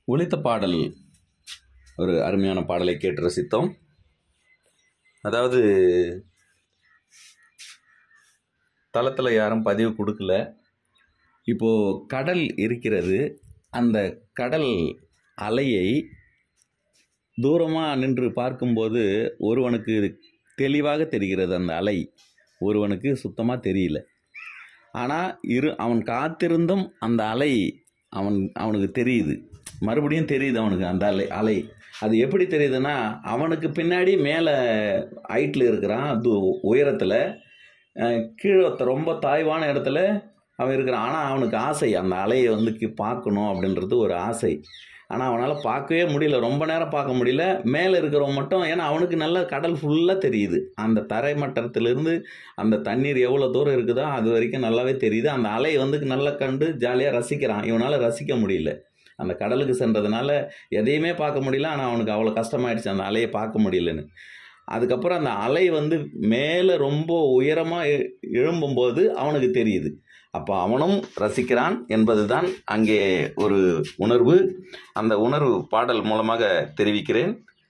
ஒலித்த பாடல் ஒரு அருமையான பாடலை கேட்டு ரசித்தோம் அதாவது தளத்தில் யாரும் பதிவு கொடுக்கல இப்போது கடல் இருக்கிறது அந்த கடல் அலையை தூரமாக நின்று பார்க்கும்போது ஒருவனுக்கு தெளிவாக தெரிகிறது அந்த அலை ஒருவனுக்கு சுத்தமாக தெரியல ஆனால் இரு அவன் காத்திருந்தும் அந்த அலை அவன் அவனுக்கு தெரியுது மறுபடியும் தெரியுது அவனுக்கு அந்த அலை அலை அது எப்படி தெரியுதுன்னா அவனுக்கு பின்னாடி மேலே ஹைட்டில் இருக்கிறான் அது உயரத்தில் அஹ், கீழே ஒருத்தன் ரொம்ப தாய்வான இடத்துல அவன் இருக்கிறான் ஆனால் அவனுக்கு ஆசை அந்த அலையை வந்து கி- பார்க்கணும் அப்படின்றது ஒரு ஆசை ஆனால் அவனால் பார்க்கவே முடியல ரொம்ப நேரம் பார்க்க முடியல மேலே இருக்கிறவன் மட்டும் ஏன்னா அவனுக்கு நல்ல கடல் ஃபுல்லாக தெரியுது அந்த தரை மட்டத்திலிருந்து அந்த தண்ணீர் எவ்வளோ தூரம் இருக்குதோ அது வரைக்கும் நல்லாவே தெரியுது அந்த அலை வந்து நல்லா கண்டு ஜாலியாக ரசிக்கிறான் இவனால் ரசிக்க முடியல அந்த கடலுக்கு சென்றதுனால எதையுமே பார்க்க முடியல ஆனால் அவனுக்கு அவ்வளோ கஷ்டமாயிடுச்சு அந்த அலையை பார்க்க முடியலன்னு அதுக்கப்புறம் அந்த அலை வந்து மேலே ரொம்ப உயரமாக எழும்பும்போது அவனுக்கு தெரியுது அப்போ அவனும் ரசிக்கிறான் என்பதுதான் அங்கே ஒரு உணர்வு அந்த உணர்வு பாடல் மூலமாக தெரிவிக்கிறேன்